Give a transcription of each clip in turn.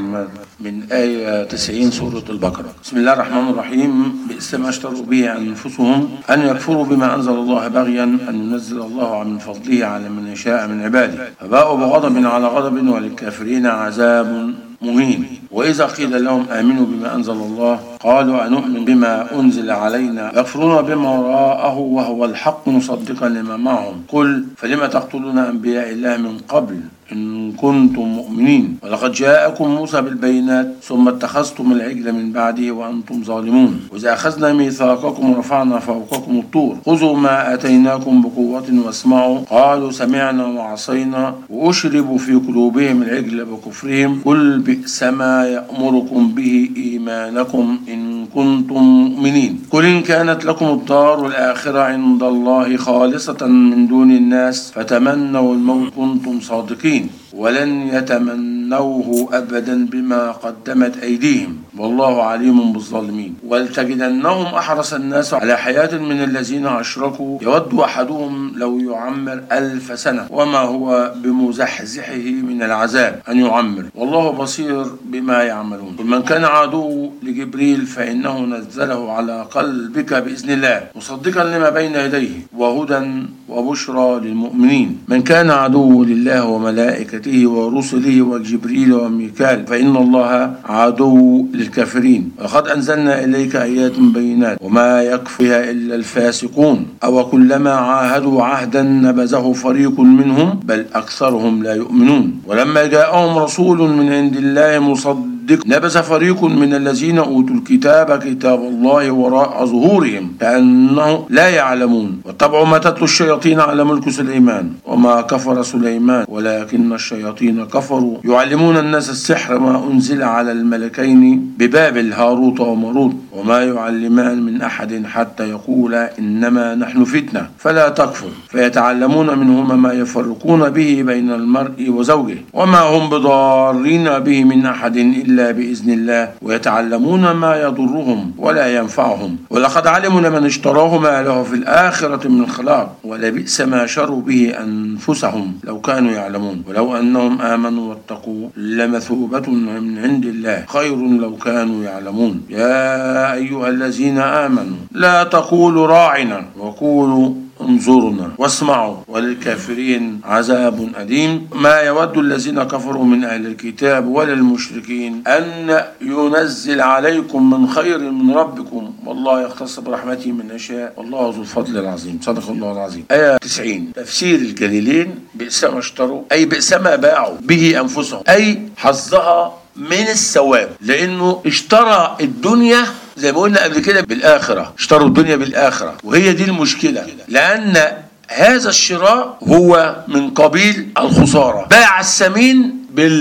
محمد من آية 90 سورة البقرة بسم الله الرحمن الرحيم بئس ما اشتروا به أنفسهم أن يكفروا بما أنزل الله بغيا أن ينزل الله من فضله على من يشاء من عباده فباءوا بغضب على غضب وللكافرين عذاب مهين وإذا قيل لهم آمنوا بما أنزل الله قالوا أنؤمن بما أنزل علينا يكفرون بما وراءه وهو الحق مصدقا لما معهم قل فلم تقتلون أنبياء الله من قبل إن كنتم مؤمنين ولقد جاءكم موسى بالبينات ثم اتخذتم العجل من بعده وأنتم ظالمون وإذا أخذنا ميثاقكم ورفعنا فوقكم الطور خذوا ما آتيناكم بقوة واسمعوا قالوا سمعنا وعصينا وأشربوا في قلوبهم العجل بكفرهم قل بئس ما يأمركم به إيمانكم إن كنتم مؤمنين قل إن كانت لكم الدار الآخرة عند الله خالصة من دون الناس فتمنوا الموت كنتم صادقين ولن يتمنوه أبدا بما قدمت أيديهم والله عليم بالظالمين ولتجدنهم أحرص الناس على حياة من الذين أشركوا يود أحدهم لو يعمر ألف سنة وما هو بمزحزحه من العذاب أن يعمر والله بصير بما يعملون قل من كان عدو لجبريل فإنه نزله على قلبك بإذن الله مصدقا لما بين يديه وهدى وبشرى للمؤمنين من كان عدو لله وملائكته ورسله وجبريل وميكال فإن الله عدو للكافرين وقد أنزلنا إليك آيات بينات وما يكفيها إلا الفاسقون أو كلما عاهدوا عهدا نبذه فريق منهم بل أكثرهم لا يؤمنون ولما جاءهم رسول من عند الله مصدق نبذ فريق من الذين أوتوا الكتاب كتاب الله وراء ظهورهم كأنه لا يعلمون واتبعوا ما تتلو الشياطين على ملك سليمان وما كفر سليمان ولكن الشياطين كفروا يعلمون الناس السحر ما أنزل على الملكين ببابل هاروت وماروت وما يعلمان من أحد حتى يقولا إنما نحن فتنة فلا تكفر فيتعلمون منهما ما يفرقون به بين المرء وزوجه وما هم بضارين به من أحد إلا بإذن الله ويتعلمون ما يضرهم ولا ينفعهم ولقد علموا لمن اشتراه ما له في الآخرة من خلاق ولبئس ما شروا به أنفسهم لو كانوا يعلمون ولو أنهم آمنوا واتقوا لمثوبة من عند الله خير لو كانوا يعلمون يا أيها الذين آمنوا لا تقولوا راعنا وقولوا انظرنا واسمعوا وللكافرين عذاب أليم ما يود الذين كفروا من أهل الكتاب ولا المشركين أن ينزل عليكم من خير من ربكم والله يختص برحمته من يشاء والله ذو الفضل العظيم صدق الله العظيم آية 90 تفسير الجليلين بئس ما اشتروا أي بئس ما باعوا به أنفسهم أي حظها من الثواب لأنه اشترى الدنيا زي ما قلنا قبل كده بالآخرة اشتروا الدنيا بالآخرة وهي دي المشكلة لأن هذا الشراء هو من قبيل الخسارة باع السمين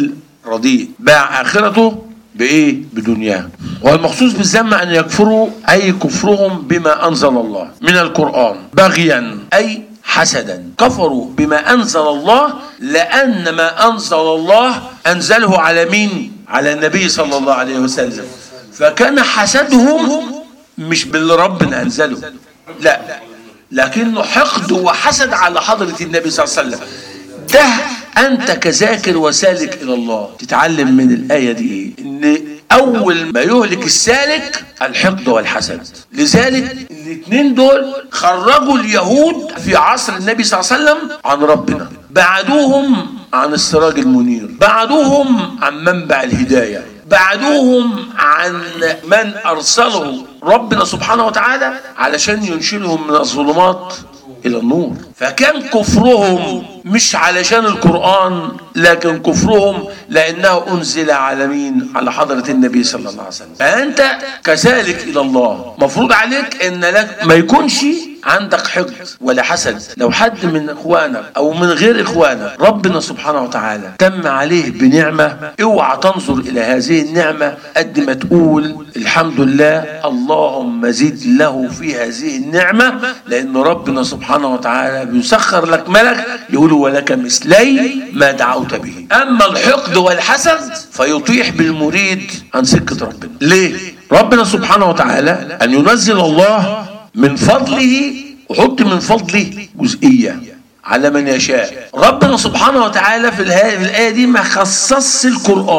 بالرديء باع آخرته بإيه؟ بدنياه والمخصوص بالذم أن يكفروا أي كفرهم بما أنزل الله من القرآن بغيا أي حسدا كفروا بما أنزل الله لأن ما أنزل الله أنزله على مين؟ على النبي صلى الله عليه وسلم فكان حسدهم مش باللي ربنا أنزله لا لكنه حقد وحسد على حضرة النبي صلى الله عليه وسلم ده أنت كذاكر وسالك إلى الله تتعلم من الآية دي إيه؟ إن أول ما يهلك السالك الحقد والحسد لذلك الاثنين دول خرجوا اليهود في عصر النبي صلى الله عليه وسلم عن ربنا بعدوهم عن السراج المنير بعدوهم عن منبع الهداية بعدوهم عن من أرسله ربنا سبحانه وتعالى علشان ينشلهم من الظلمات إلى النور فكان كفرهم مش علشان القرآن لكن كفرهم لأنه أنزل على مين على حضرة النبي صلى الله عليه وسلم فأنت كذلك إلى الله مفروض عليك أن لك ما يكونش عندك حقد ولا حسد لو حد من اخوانك او من غير اخوانك ربنا سبحانه وتعالى تم عليه بنعمه اوعى تنظر الى هذه النعمه قد ما تقول الحمد لله اللهم زد له في هذه النعمه لان ربنا سبحانه وتعالى بيسخر لك ملك يقول ولك مثلي ما دعوت به اما الحقد والحسد فيطيح بالمريد عن سكه ربنا ليه ربنا سبحانه وتعالى ان ينزل الله من فضله وحط من فضله جزئية على من يشاء ربنا سبحانه وتعالى في الآية دي ما خصصش القرآن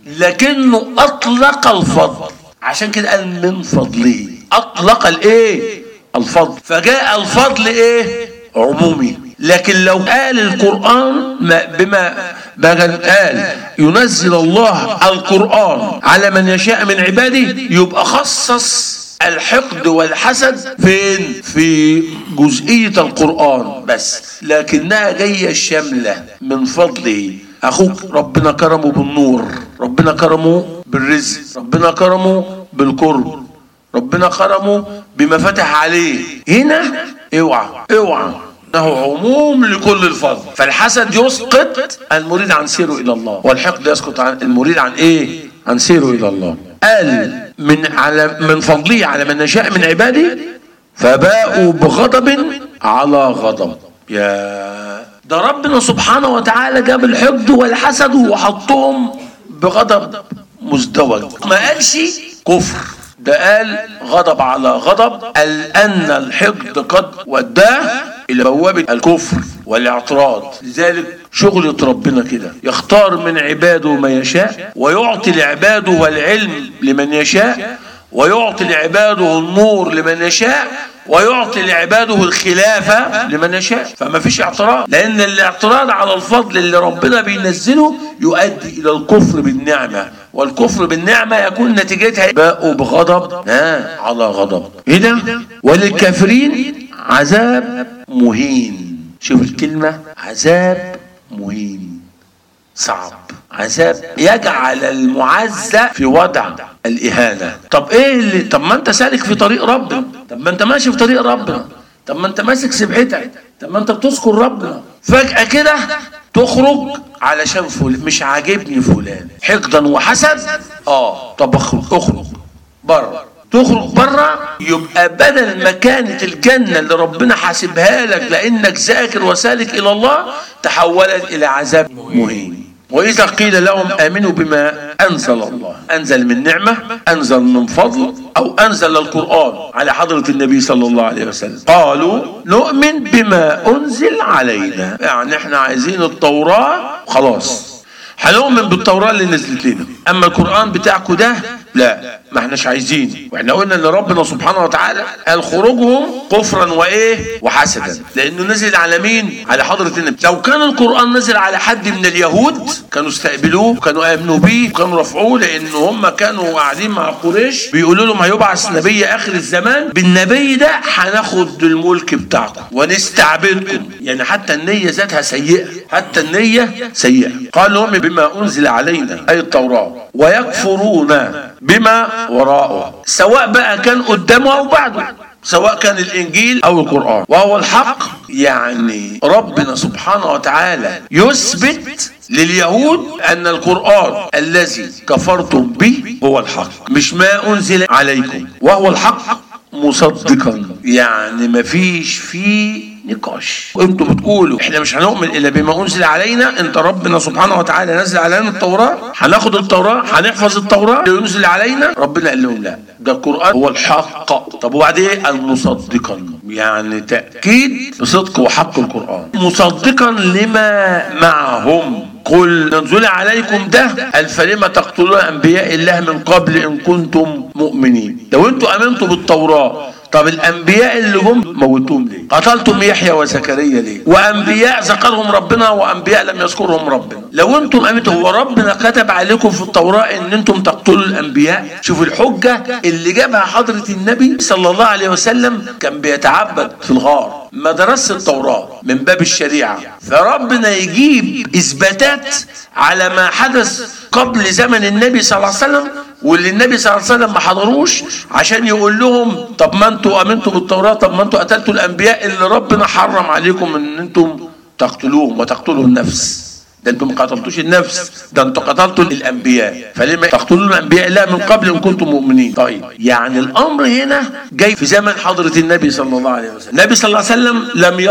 لكنه اطلق الفضل عشان كده قال من فضله اطلق الايه الفضل فجاء الفضل ايه عمومي لكن لو قال القرآن ما بما بقى قال ينزل الله القرآن على من يشاء من عباده يبقى خصص الحقد والحسد فين في جزئية القرآن بس لكنها جاية شاملة من فضله أخوك ربنا كرمه بالنور ربنا كرمه بالرزق ربنا كرمه بالقرب ربنا كرمه بما فتح عليه هنا اوعى اوعى انه عموم لكل الفضل فالحسد يسقط المريد عن سيره الى الله والحقد يسقط عن المريد عن ايه عن سيره الى الله قال من على من فضله على من يشاء من عباده فباءوا بغضب على غضب يا ده ربنا سبحانه وتعالى جاب الحقد والحسد وحطهم بغضب مزدوج ما قالش كفر ده قال غضب على غضب قال ان الحقد قد وداه الى بوابه الكفر والاعتراض لذلك شغلة ربنا كده يختار من عباده ما يشاء ويعطي لعباده العلم لمن يشاء ويعطي لعباده النور لمن يشاء ويعطي لعباده الخلافة لمن يشاء فما فيش اعتراض لأن الاعتراض على الفضل اللي ربنا بينزله يؤدي إلى الكفر بالنعمة والكفر بالنعمة يكون نتيجتها باءوا بغضب آه على غضب هنا وللكافرين عذاب مهين شوف الكلمة عذاب مهين صعب عذاب يجعل المعزة في وضع الإهانة طب إيه اللي طب ما أنت سالك في طريق ربنا طب ما أنت ماشي في طريق ربنا طب ما أنت ماسك سبحتك طب ما أنت بتذكر ربنا فجأة كده تخرج علشان فلان مش عاجبني فلان حقدا وحسد اه طب اخرج اخرج بره تخرج بره يبقى بدل ما كانت الجنة اللي ربنا حاسبها لك لأنك ذاكر وسالك إلى الله تحولت إلى عذاب مهين وإذا قيل لهم آمنوا بما أنزل الله أنزل من نعمة أنزل من فضل أو أنزل القرآن على حضرة النبي صلى الله عليه وسلم قالوا نؤمن بما أنزل علينا يعني احنا عايزين التوراة خلاص هنؤمن بالتوراة اللي نزلت لنا أما القرآن بتاعكم ده لا ما احناش عايزين واحنا قلنا ان ربنا سبحانه وتعالى قال خروجهم كفرا وايه وحسدا لانه نزل على مين على حضرة النبي لو كان القرآن نزل على حد من اليهود كانوا استقبلوه وكانوا امنوا بيه وكانوا رفعوه لان هم كانوا قاعدين مع قريش بيقولوا لهم هيبعث نبي اخر الزمان بالنبي ده هناخد الملك بتاعكم ونستعبدكم يعني حتى النية ذاتها سيئة حتى النية سيئة قال لهم بما انزل علينا اي التوراة ويكفرون بما وراءه سواء بقى كان قدامه او بعده سواء كان الانجيل او القران وهو الحق يعني ربنا سبحانه وتعالى يثبت لليهود ان القران الذي كفرتم به هو الحق مش ما انزل عليكم وهو الحق مصدقا يعني مفيش فيه نقاش انتوا بتقولوا احنا مش هنؤمن الا بما انزل علينا انت ربنا سبحانه وتعالى نزل علينا التوراه هناخد التوراه هنحفظ التوراه اللي ينزل علينا ربنا قال لهم لا ده القران هو الحق طب وبعدين المصدقا يعني تاكيد بصدق وحق القران مصدقا لما معهم قل ننزل عليكم ده قال فلما تقتلون انبياء الله من قبل ان كنتم مؤمنين لو انتوا امنتوا بالتوراه طب الانبياء اللي جم موتوهم ليه قتلتم يحيى وزكريا ليه وانبياء ذكرهم ربنا وانبياء لم يذكرهم ربنا لو انتم امنتوا هو ربنا كتب عليكم في التوراه ان انتم تقتلوا الانبياء شوف الحجه اللي جابها حضره النبي صلى الله عليه وسلم كان بيتعبد في الغار ما درس التوراه من باب الشريعه فربنا يجيب اثباتات على ما حدث قبل زمن النبي صلى الله عليه وسلم واللي النبي صلى الله عليه وسلم ما حضروش عشان يقول لهم طب ما انتوا امنتوا بالتوراه طب ما انتوا قتلتوا الانبياء اللي ربنا حرم عليكم ان انتم تقتلوهم وتقتلوا النفس ده انتم ما قتلتوش النفس ده انتم قتلتوا الانبياء فلما تقتلون الانبياء لا من قبل ان كنتم مؤمنين طيب يعني الامر هنا جاي في زمن حضره النبي صلى الله عليه وسلم النبي صلى الله عليه وسلم لم يرى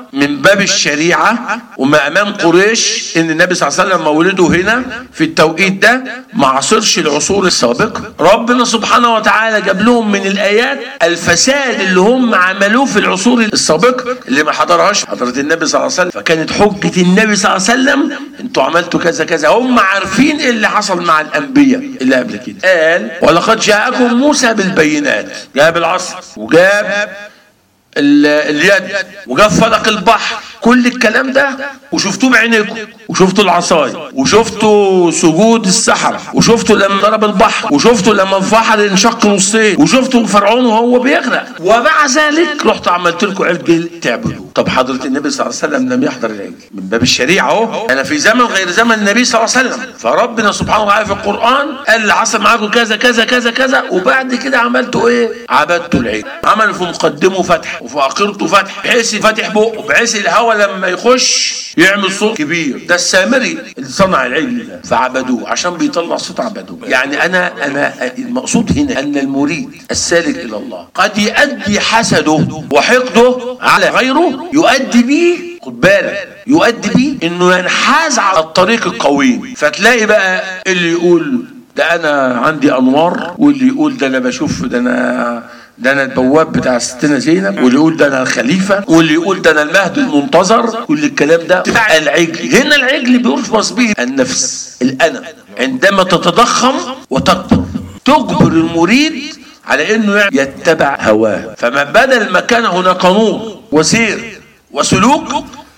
من باب الشريعة وما أمام قريش إن النبي صلى الله عليه وسلم مولده هنا في التوقيت ده ما عصرش العصور السابقة ربنا سبحانه وتعالى جاب لهم من الآيات الفساد اللي هم عملوه في العصور السابقة اللي ما حضرهاش حضرة النبي صلى الله عليه وسلم فكانت حجة النبي صلى الله عليه وسلم انتوا عملتوا كذا كذا هم عارفين ايه اللي حصل مع الأنبياء اللي قبل كده قال ولقد جاءكم موسى بالبينات جاب العصر وجاب ال- اليد وجاب فلق البحر كل الكلام ده وشفتوه بعينيكم وشفتوا العصاية وشفتوا سجود السحرة وشفتوا لما ضرب البحر وشفتوا لما البحر انشق نصين وشفتوا فرعون وهو بيغرق ومع ذلك رحت عملت لكم عجل تعبدوه طب حضرة النبي صلى الله عليه وسلم لم يحضر العجل من باب الشريعة اهو انا في زمن غير زمن النبي صلى الله عليه وسلم فربنا سبحانه وتعالى في القرآن قال اللي حصل معاكم كذا كذا كذا كذا وبعد كده عملتوا ايه عبدتوا العجل عملوا في مقدمه فتح وفي اخرته فتح بحيث فتح بقه بحيث الهواء لما يخش يعمل صوت كبير ده السامري اللي صنع العجل ده فعبدوه عشان بيطلع صوت عبدوه يعني انا انا المقصود هنا ان المريد السالك الى الله قد يؤدي حسده وحقده على غيره يؤدي بيه خد بالك يؤدي بيه انه ينحاز على الطريق القويم فتلاقي بقى اللي يقول ده انا عندي انوار واللي يقول ده انا بشوف ده انا ده انا البواب بتاع ستنا زينب واللي يقول ده انا الخليفه واللي يقول ده انا المهدي المنتظر كل الكلام ده بتاع العجل هنا العجل بيرفض به النفس الانا عندما تتضخم وتكبر تجبر المريد على انه يتبع هواه فما بدل ما كان هناك نور وسير وسلوك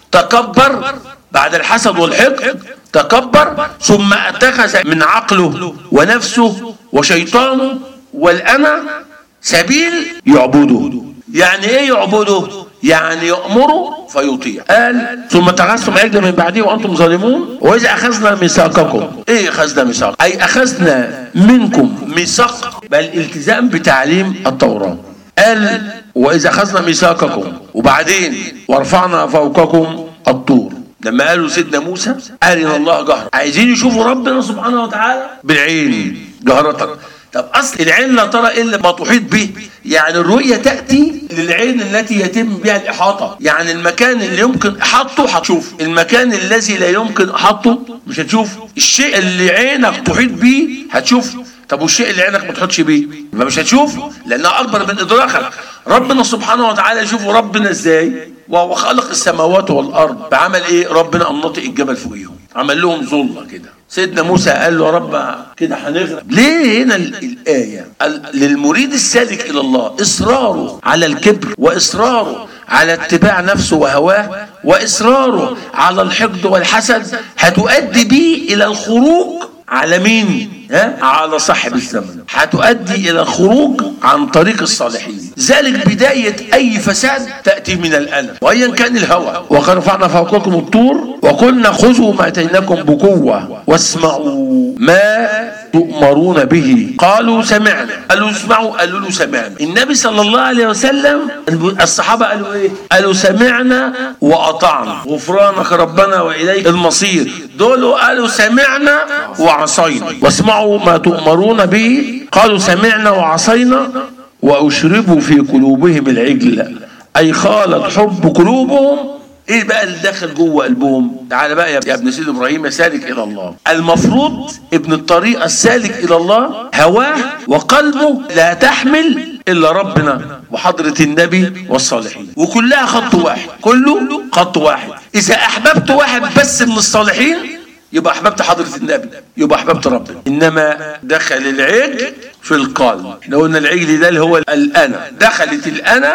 تكبر بعد الحسد والحقد تكبر ثم اتخذ من عقله ونفسه وشيطانه والانا سبيل يعبده يعني ايه يعبده يعني يأمره فيطيع قال ثم اتخذتم عجلا من بعده وانتم ظالمون واذا اخذنا ميثاقكم ايه اخذنا ميثاق اي اخذنا منكم ميثاق بل التزام بتعليم التوراه قال واذا اخذنا ميثاقكم وبعدين ورفعنا فوقكم الطور لما قالوا سيدنا موسى ارنا الله جهر عايزين يشوفوا ربنا سبحانه وتعالى بالعين جهرة طب اصل العين لا ترى الا ما تحيط به يعني الرؤيه تاتي للعين التي يتم بها الاحاطه يعني المكان اللي يمكن احاطته هتشوف المكان الذي لا يمكن احاطته مش هتشوف الشيء اللي عينك تحيط به هتشوف طب والشيء اللي عينك ما تحطش بيه ما مش هتشوفه لانها اكبر من ادراكك ربنا سبحانه وتعالى يشوفوا ربنا ازاي وهو خلق السماوات والارض فعمل ايه ربنا قام ناطق الجبل فوقيهم عمل لهم ظله كده سيدنا موسى قال له يا رب كده هنغرق ليه هنا ال- الآية قال للمريد السالك إلى الله إصراره على الكبر وإصراره على اتباع نفسه وهواه وإصراره على الحقد والحسد هتؤدي بيه إلى الخروج على مين؟ ها؟ على صاحب الزمن هتؤدي إلى الخروج عن طريق الصالحين ذلك بداية أي فساد تأتي من الألم وأيا كان الهوى وقد رفعنا فوقكم الطور وقلنا خذوا ما أتيناكم بقوة واسمعوا ما تؤمرون به قالوا سمعنا قالوا اسمعوا قالوا له سمعنا النبي صلى الله عليه وسلم الصحابة قالوا ايه قالوا سمعنا وأطعنا غفرانك ربنا وإليك المصير دول قالوا سمعنا وعصينا واسمعوا ما تؤمرون به قالوا سمعنا وعصينا وأشربوا في قلوبهم العجل أي خالط حب قلوبهم ايه بقى اللي داخل جوه قلبهم تعالى بقى يا ابن سيد ابراهيم يا سالك الى الله المفروض ابن الطريق السالك الى الله هواه وقلبه لا تحمل الا ربنا وحضره النبي والصالحين وكلها خط واحد كله خط واحد اذا احببت واحد بس من الصالحين يبقى احببت حضره النبي يبقى احببت ربنا انما دخل العجل في القلب احنا قلنا العجل ده اللي هو الانا دخلت الانا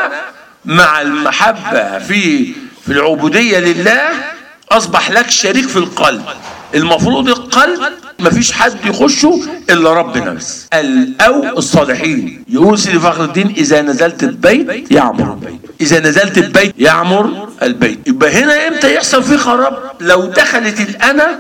مع المحبه في في العبودية لله أصبح لك شريك في القلب المفروض القلب مفيش حد يخشه إلا ربنا بس ال- أو الصالحين يقول سيدي فخر الدين إذا نزلت البيت يعمر البيت إذا نزلت البيت يعمر البيت يبقى هنا إمتى يحصل فيه خراب لو دخلت الأنا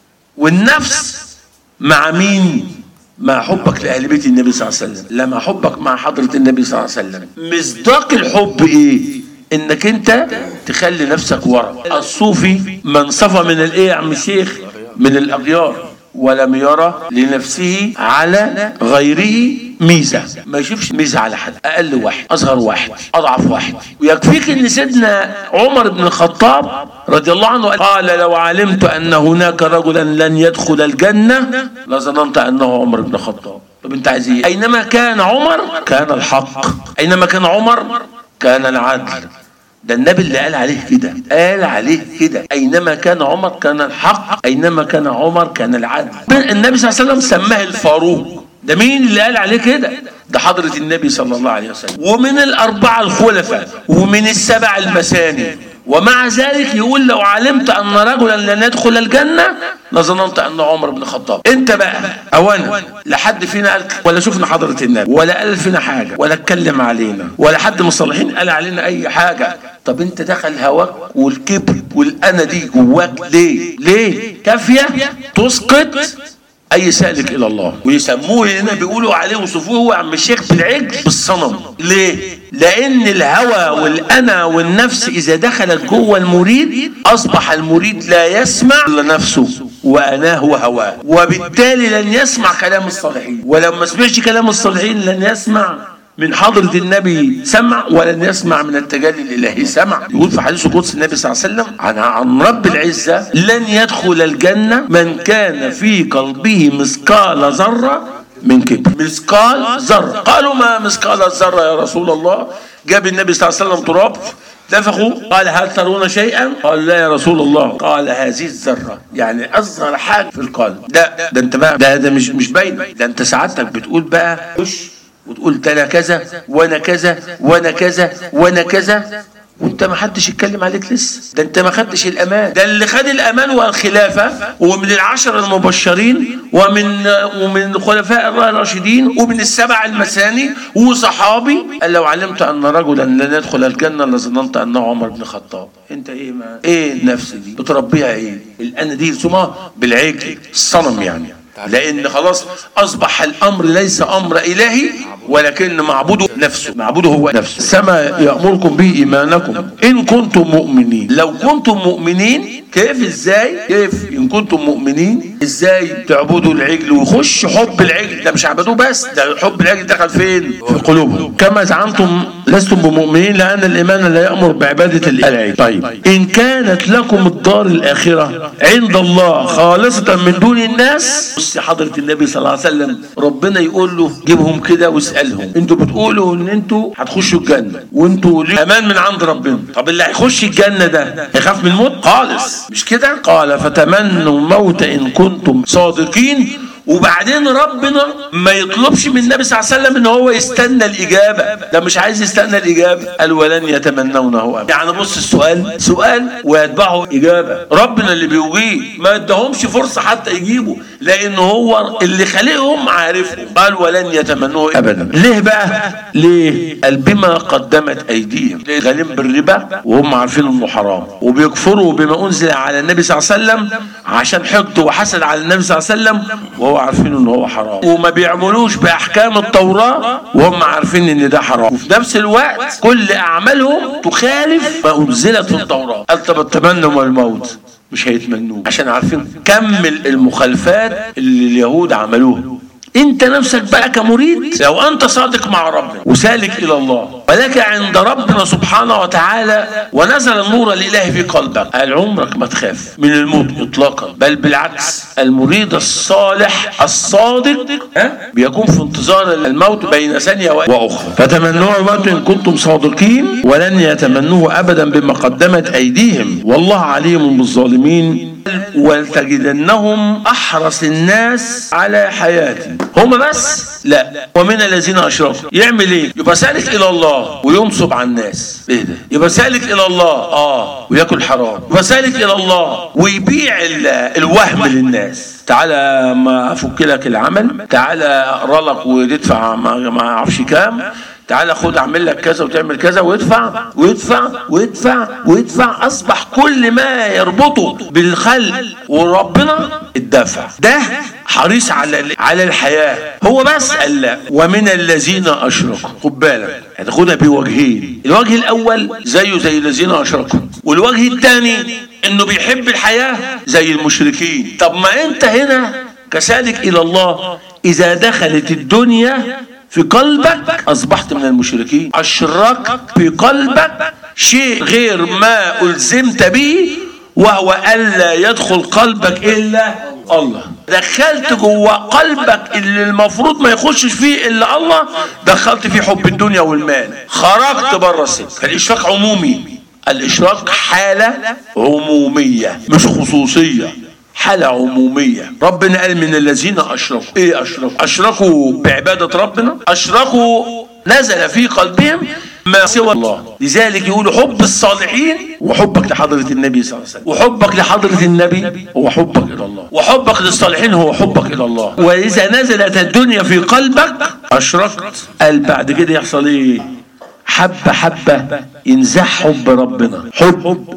والنفس مع مين مع حبك لأهل بيت النبي صلى الله عليه وسلم لا مع حبك مع حضرة النبي صلى الله عليه وسلم مصداق الحب إيه انك انت تخلي نفسك ورا الصوفي من صفى من الايه يا عم الشيخ من الاغيار ولم يرى لنفسه على غيره ميزه ما يشوفش ميزه على حد اقل واحد اصغر واحد اضعف واحد ويكفيك ان سيدنا عمر بن الخطاب رضي الله عنه قال لو علمت ان هناك رجلا لن يدخل الجنه لظننت انه عمر بن الخطاب طب انت عايز ايه اينما كان عمر كان الحق اينما كان عمر كان العدل ده النبي اللي قال عليه كده قال عليه كده اينما كان عمر كان الحق اينما كان عمر كان العدل النبي صلى الله عليه وسلم سماه الفاروق ده مين اللي قال عليه كده ده حضرة النبي صلى الله عليه وسلم ومن الأربعة الخلفاء ومن السبع المثاني ومع ذلك يقول لو علمت أن رجلا لن يدخل الجنة لظننت أن عمر بن الخطاب أنت بقى أو أنا لا حد فينا قال ولا شفنا حضرة النبي ولا قال فينا حاجة ولا اتكلم علينا ولا حد من الصالحين قال علينا أي حاجة طب أنت دخل هواك والكبر والأنا دي جواك ليه؟ ليه؟ كافية تسقط اي سالك الى الله ويسموه هنا بيقولوا عليه وصفوه هو عم الشيخ بالعجل بالصنم ليه لان الهوى والانا والنفس اذا دخلت جوه المريد اصبح المريد لا يسمع الا نفسه واناه وهواه وبالتالي لن يسمع كلام الصالحين ولو ما سمعش كلام الصالحين لن يسمع من حضرة النبي سمع ولن يسمع من التجلي الإلهي سمع يقول في حديث قدس النبي صلى الله عليه وسلم عن, عن رب العزة لن يدخل الجنة من كان في قلبه مثقال ذرة من كبر مثقال ذرة قالوا ما مثقال الذرة يا رسول الله جاب النبي صلى الله عليه وسلم تراب نفخوا قال هل ترون شيئا قال لا يا رسول الله قال هذه الذرة يعني أصغر حاجة في القلب ده ده انت بقى ده, ده مش مش باين ده انت سعادتك بتقول بقى وش وتقول ده انا كذا وانا كذا وانا كذا وانا كذا وانت ما حدش يتكلم عليك لسه ده انت ما خدتش الامان ده اللي خد الامان والخلافه ومن العشر المبشرين ومن ومن الخلفاء الراشدين ومن السبع المثاني وصحابي قال لو علمت ان رجلا لن يدخل الجنه لظننت انه عمر بن الخطاب انت ايه ما ايه النفس دي بتربيها ايه الانا دي يسموها بالعجل الصنم يعني لان خلاص اصبح الامر ليس امر الهي ولكن معبوده نفسه معبوده هو نفسه السماء يامركم به ايمانكم ان كنتم مؤمنين لو كنتم مؤمنين كيف ازاي كيف ان كنتم مؤمنين ازاي تعبدوا العجل ويخش حب العجل ده مش عبدوه بس ده حب العجل دخل فين في قلوبهم كما زعمتم لستم بمؤمنين لان الايمان لا يامر بعباده العجل طيب ان كانت لكم الدار الاخره عند الله خالصه من دون الناس بص حضره النبي صلى الله عليه وسلم ربنا يقول له جيبهم كده واسالهم انتوا بتقولوا ان انتوا هتخشوا الجنه وانتوا ليه امان من عند ربنا طب اللي هيخش الجنه ده يخاف من الموت خالص مش كده قال فتمنوا الموت ان كنتم صادقين وبعدين ربنا ما يطلبش من النبي صلى الله عليه وسلم ان هو يستنى الاجابه ده مش عايز يستنى الاجابه قال ولن يتمنونه ابدا يعني بص السؤال سؤال ويتبعه اجابه ربنا اللي بيجيب ما ادهمش فرصه حتى يجيبوا لان هو اللي خلقهم عارفهم قال ولن يتمنوه ابدا ليه بقى ليه قال بما قدمت ايديهم ليه غالين بالربا وهم عارفين انه حرام وبيكفروا بما انزل على النبي صلى الله عليه وسلم عشان حقد وحسد على النبي صلى الله عليه وسلم وهو عارفين ان هو حرام وما بيعملوش باحكام التوراة وهم عارفين ان ده حرام وفي نفس الوقت كل اعمالهم تخالف ما انزلت في التوراة قال طب التمنم والموت مش هيتمنوه عشان عارفين كم المخالفات اللي اليهود عملوها انت نفسك بقى كمريد لو انت صادق مع ربنا وسالك الى الله ولك عند ربنا سبحانه وتعالى ونزل النور الالهي في قلبك قال عمرك ما تخاف من الموت اطلاقا بل بالعكس المريد الصالح الصادق ها بيكون في انتظار الموت بين ثانيه واخرى فتمنوا الموت ان كنتم صادقين ولن يتمنوه ابدا بما قدمت ايديهم والله عليم بالظالمين ولتجدنهم احرص الناس على حياتي هم بس لا ومن الذين اشركوا يعمل ايه يبقى سالك الى الله وينصب على الناس ايه ده يبقى سالك الى الله اه وياكل حرام يبقى سالك الى الله ويبيع الوهم للناس تعالى ما افك لك العمل تعالى اقرا لك وتدفع ما اعرفش كام تعالى خد اعمل لك كذا وتعمل كذا ويدفع ويدفع ويدفع ويدفع اصبح كل ما يربطه بالخلق وربنا الدفع ده حريص على على الحياه هو بس قال لا ومن الذين اشركوا خد بالك هتاخدها بوجهين الوجه الاول زيه زي الذين اشركوا والوجه الثاني انه بيحب الحياه زي المشركين طب ما انت هنا كسالك الى الله اذا دخلت الدنيا في قلبك اصبحت من المشركين اشركت في قلبك شيء غير ما الزمت به وهو الا يدخل قلبك الا الله دخلت جوه قلبك اللي المفروض ما يخشش فيه الا الله دخلت فيه حب الدنيا والمال خرجت بره السكه الاشراك عمومي الاشراك حاله عموميه مش خصوصيه حالة عمومية ربنا قال من الذين أشركوا إيه أشركوا أشركوا بعبادة ربنا أشركوا نزل في قلبهم ما سوى الله لذلك يقولوا حب الصالحين وحبك لحضرة النبي صلى الله عليه وسلم وحبك لحضرة النبي هو حبك إلى الله وحبك للصالحين هو حبك إلى الله وإذا نزلت الدنيا في قلبك أشركت قال بعد كده يحصل إيه حبة حبة ينزح حب ربنا حب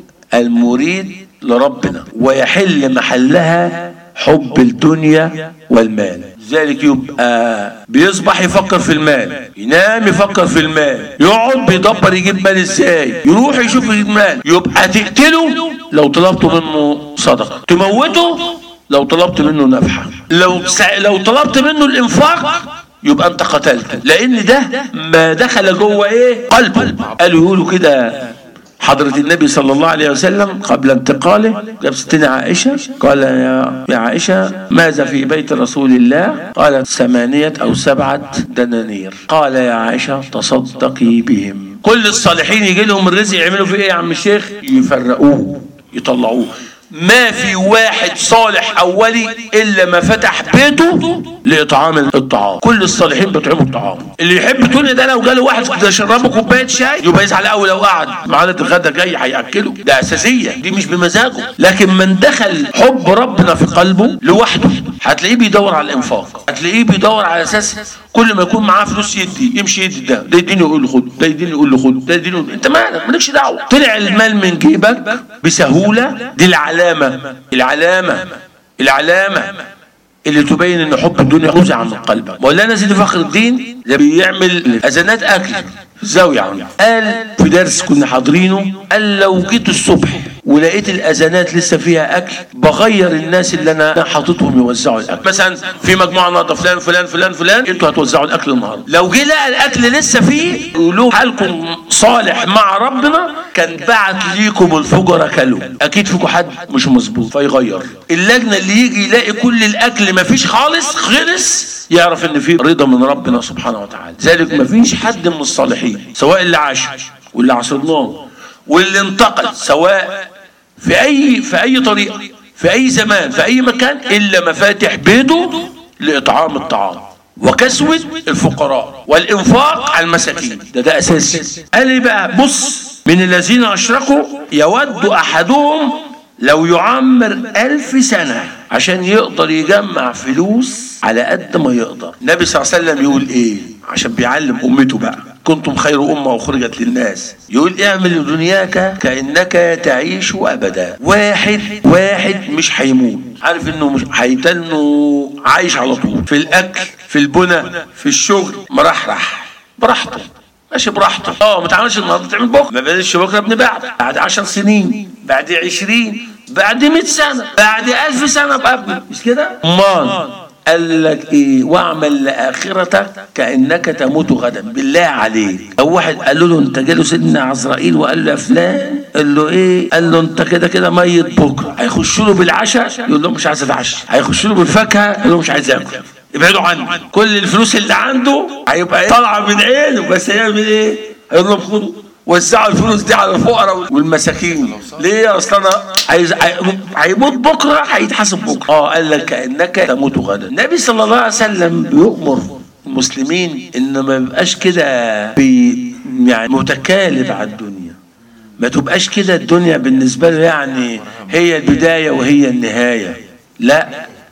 المريد لربنا ويحل محلها حب الدنيا والمال ذلك يبقى بيصبح يفكر في المال ينام يفكر في المال يقعد بيدبر يجيب مال ازاي يروح يشوف يجيب مال يبقى تقتله لو طلبت منه صدقه تموته لو طلبت منه نفحه لو لو طلبت منه الانفاق يبقى انت قتلته لان ده ما دخل جوه ايه قلبه قالوا يقولوا كده حضرة النبي صلى الله عليه وسلم قبل انتقاله جاب ستنا عائشة قال يا, يا عائشة ماذا في بيت رسول الله قالت ثمانية أو سبعة دنانير قال يا عائشة تصدقي بهم كل الصالحين يجي لهم الرزق يعملوا فيه ايه يا عم الشيخ يفرقوه يطلعوه ما في واحد صالح اولي الا ما فتح بيته لاطعام الطعام كل الصالحين بيطعموا الطعام اللي يحب الدنيا ده لو جاله واحد يشربه كوبايه شاي يبقى يزعل قوي لو قعد معانا الغدا جاي هياكله ده اساسيه دي مش بمزاجه لكن من دخل حب ربنا في قلبه لوحده هتلاقيه بيدور على الانفاق هتلاقيه بيدور على اساس كل ما يكون معاه فلوس يدي يمشي يدي ده ده يديني يقول له خد ده يديني يقول له خد ده يديني يقول انت مالك مالكش دعوه طلع المال من جيبك بسهوله دي العلامه العلامه العلامه اللي تبين ان حب الدنيا نزع من قلبك مولانا سيدي فخر الدين ده بيعمل اذانات اكل في الزاويه عنده قال في درس كنا حاضرينه قال لو جيت الصبح ولقيت الاذانات لسه فيها اكل بغير الناس اللي انا حاططهم يوزعوا الاكل مثلا في مجموعه النهارده فلان فلان فلان فلان انتوا هتوزعوا الاكل النهارده لو جه لقى الاكل لسه فيه يقولوا حالكم صالح مع ربنا كان بعت ليكم الفجر كلوا اكيد فيكم حد مش مظبوط فيغير اللجنه اللي يجي يلاقي كل الاكل ما فيش خالص خلص يعرف ان في رضا من ربنا سبحانه وتعالى ذلك ما فيش حد من الصالحين سواء اللي عاش واللي عصرناه واللي انتقل سواء في اي في اي طريقه في اي زمان في اي مكان الا مفاتح بيته لاطعام الطعام وكسوة الفقراء والانفاق على المساكين ده ده اساسي قال لي بقى بص من الذين اشركوا يود احدهم لو يعمر ألف سنة عشان يقدر يجمع فلوس على قد ما يقدر النبي صلى الله عليه وسلم يقول ايه عشان بيعلم امته بقى كنتم خير أمة أخرجت للناس يقول اعمل دنياك كأنك تعيش أبدا واحد واحد مش هيموت عارف انه مش هيتنه عايش على طول في الأكل في البنى في الشغل مرحرح براحته ماشي براحته اه ما تعملش النهارده تعمل بكره ما بلاش بكره ابن بعد بعد 10 سنين بعد 20 بعد 100 سنه بعد 1000 سنه بقى مش كده امال قال لك ايه واعمل لاخرتك كانك تموت غدا بالله عليك او واحد قال له انت جاله سيدنا عزرائيل وقال له يا فلان قال له ايه قال له انت كده كده ميت بكره هيخش له بالعشاء يقول له مش عايز اتعشى هيخش له بالفاكهه يقول له مش عايز اكل ابعدوا عنه كل الفلوس اللي عنده هيبقى ايه طالعه من عينه بس هيعمل ايه هيقول لهم خدوا وزعوا الفلوس دي على الفقراء والمساكين ليه اصل انا عايز هيموت بكره هيتحاسب بكره اه قال لك كانك تموت غدا النبي صلى الله عليه وسلم بيؤمر المسلمين ان ما يبقاش كده بي يعني متكالب على الدنيا ما تبقاش كده الدنيا بالنسبه له يعني هي البدايه وهي النهايه لا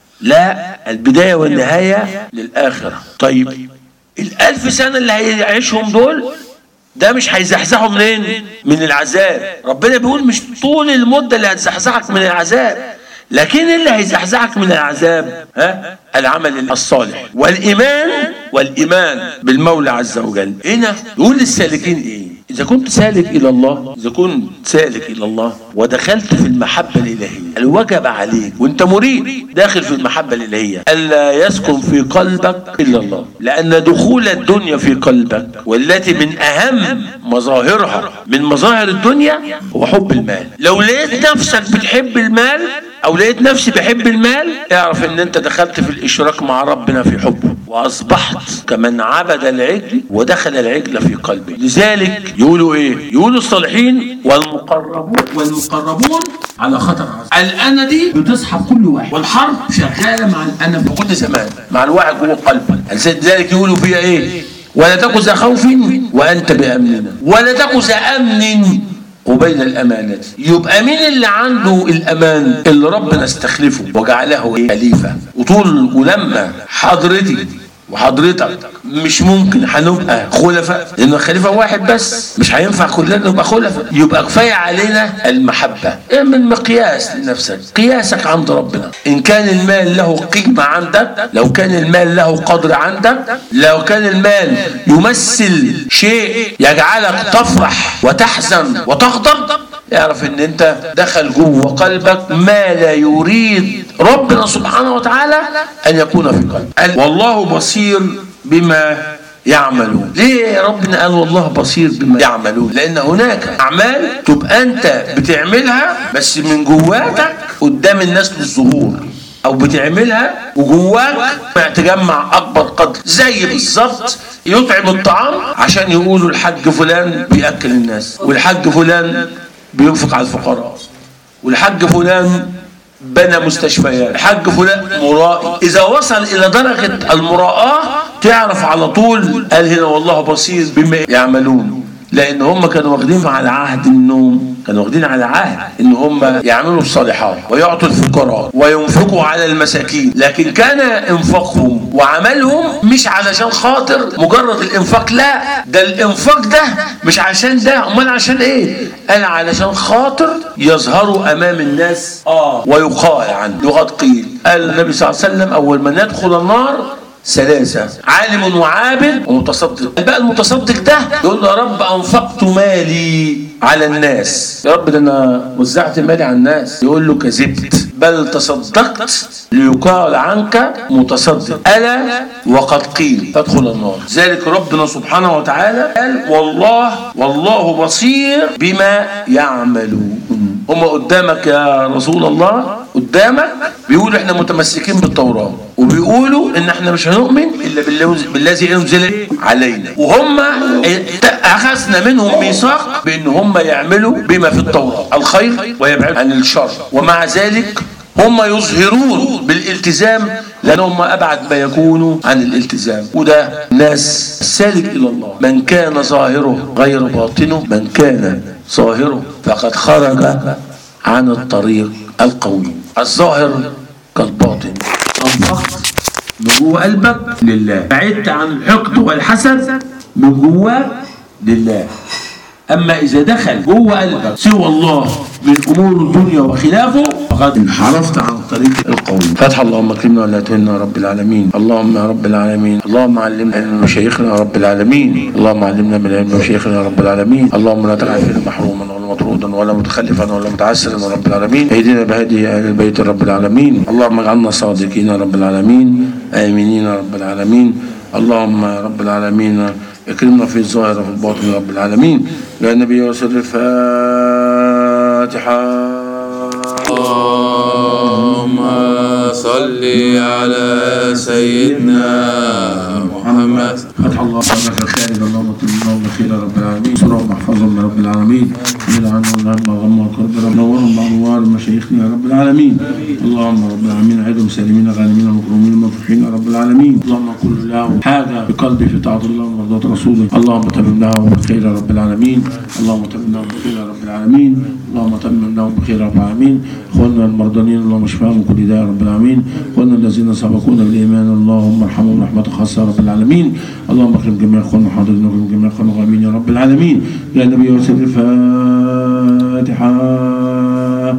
لا البدايه والنهايه للاخره طيب الألف سنه اللي هيعيشهم دول ده مش هيزحزحه منين؟ من العذاب ربنا بيقول مش طول المدة اللي هتزحزحك من العذاب لكن اللي هيزحزحك من العذاب ها العمل الصالح والإيمان والإيمان بالمولى عز وجل هنا يقول للسالكين إيه إذا كنت سالك إلى الله إذا كنت سالك إلى الله ودخلت في المحبة الإلهية الوجب عليك وأنت مريد داخل في المحبة الإلهية ألا يسكن في قلبك إلا الله لأن دخول الدنيا في قلبك والتي من أهم مظاهرها من مظاهر الدنيا هو حب المال لو لقيت نفسك بتحب المال او لقيت نفسي بحب المال اعرف ان انت دخلت في الاشراك مع ربنا في حبه واصبحت كمن عبد العجل ودخل العجل في قلبه لذلك يقولوا ايه يقولوا الصالحين والمقربون والمقربون على خطر عظيم الانا دي بتسحب كل واحد والحرب شغاله مع الانا في كل زمان مع الواحد جوه قلبه لذلك يقولوا فيها ايه ولا تكن ذا خوف وانت بامننا ولا تكن ذا امن وبين الأمانة يبقى مين اللي عنده الأمان اللي ربنا استخلفه وجعله إيه؟ خليفة وطول ولما حضرتي وحضرتك مش ممكن هنبقى خلفاء لان خليفه واحد بس مش هينفع كلنا نبقى خلفاء يبقى كفايه علينا المحبه اعمل مقياس لنفسك قياسك عند ربنا ان كان المال له قيمه عندك لو كان المال له قدر عندك لو كان المال يمثل شيء يجعلك تفرح وتحزن وتغضب اعرف ان انت دخل جوه قلبك ما لا يريد ربنا سبحانه وتعالى ان يكون في قلبك والله بصير بما يعملون ليه ربنا قال والله بصير بما يعملون لان هناك اعمال تبقى انت بتعملها بس من جواتك قدام الناس للظهور او بتعملها وجواك تجمع اكبر قدر زي بالظبط يطعم الطعام عشان يقولوا الحاج فلان بياكل الناس والحاج فلان بينفق على الفقراء والحاج فلان بنى مستشفيات الحاج فلان مرائي إذا وصل إلى درجة المراءة تعرف على طول قال هنا والله بصير بما يعملون لأن هم كانوا واخدين على عهد النوم كانوا واخدين على عهد ان هم يعملوا الصالحات ويعطوا الفقراء وينفقوا على المساكين لكن كان انفاقهم وعملهم مش علشان خاطر مجرد الانفاق لا ده الانفاق ده مش عشان ده امال عشان ايه قال علشان خاطر يظهروا امام الناس اه ويقال عنه لغه قيل قال النبي صلى الله عليه وسلم اول من يدخل النار ثلاثة عالم وعابد ومتصدق بقى المتصدق ده يقول له يا رب أنفقت مالي على الناس يا رب ده أنا وزعت مالي على الناس يقول له كذبت بل تصدقت ليقال عنك متصدق ألا وقد قيل تدخل النار ذلك ربنا سبحانه وتعالى قال والله والله بصير بما يعملون هم قدامك يا رسول الله قدامك بيقولوا احنا متمسكين بالتوراة وبيقولوا ان احنا مش هنؤمن الا بالذي انزل علينا وهم اخذنا منهم ميثاق بان هم يعملوا بما في التوراة الخير ويبعدوا عن الشر ومع ذلك هم يظهرون بالالتزام لانهم ابعد ما يكونوا عن الالتزام وده ناس سالك الى الله من كان ظاهره غير باطنه من كان ظاهره فقد خرج عن الطريق القوي الظاهر كالباطن انفقت من جوه قلبك لله بعدت عن الحقد والحسد من جواك لله اما اذا دخل جوه قلبك سوى الله من امور الدنيا وخلافه فقد انحرفت عن طريق القوم فتح اللهم اكرمنا ولا تهنا يا رب العالمين اللهم يا رب العالمين اللهم علمنا علم مشايخنا يا رب العالمين اللهم علمنا من علم مشايخنا يا رب العالمين اللهم لا تجعل فينا محروما ولا مطرودا ولا متخلفا ولا متعسرا يا رب العالمين اهدنا بهدي اهل البيت يا رب العالمين اللهم اجعلنا صادقين يا رب العالمين امنين يا رب العالمين اللهم يا رب العالمين اكرمنا في الظاهر وفي الباطن يا رب العالمين يا النبي وسر الفاتحة اللهم صل على سيدنا محمد فتح الله لك الخارج اللهم اكرم اللهم خير يا رب العالمين سرهم واحفظهم يا رب العالمين من عنهم الهم وغم وكرب نورهم بانوار مشايخنا يا رب العالمين اللهم رب العالمين عدهم سالمين غانمين مكرومين مفرحين يا رب العالمين اللهم كل له حاجه بقلبي في طاعه الله ومرضاه رسوله اللهم تمم لهم بخير يا رب العالمين اللهم تمم لهم بخير يا رب العالمين اللهم تمم لهم بخير يا رب العالمين اخواننا المرضانين اللهم اشفاهم من كل داء يا رب العالمين اخواننا الذين سبقونا بالايمان اللهم ارحمهم رحمه خاصه يا رب العالمين اللهم اكرم جميع اخواننا الحاضرين واكرم جميع اخواننا الغائبين يا رب العالمين يا نبي وسيد الفاتحه